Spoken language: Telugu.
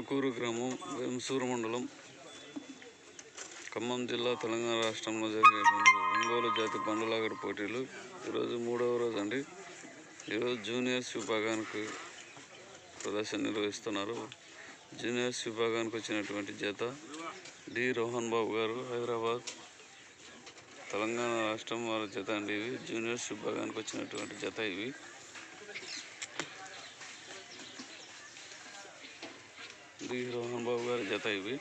కందుకూరు గ్రామం వెంసూరు మండలం ఖమ్మం జిల్లా తెలంగాణ రాష్ట్రంలో జరిగేటువంటి ఒంగోలు జాతి బండలాగడ పోటీలు ఈరోజు మూడవ రోజు అండి ఈరోజు జూనియర్స్ విభాగానికి ప్రదర్శన నిర్వహిస్తున్నారు జూనియర్స్ విభాగానికి వచ్చినటువంటి జత డి రోహన్ బాబు గారు హైదరాబాద్ తెలంగాణ రాష్ట్రం వారి జత అండి ఇవి జూనియర్స్ విభాగానికి వచ్చినటువంటి జత ఇవి డి రోహన్ బాబు గారి జత ఇవి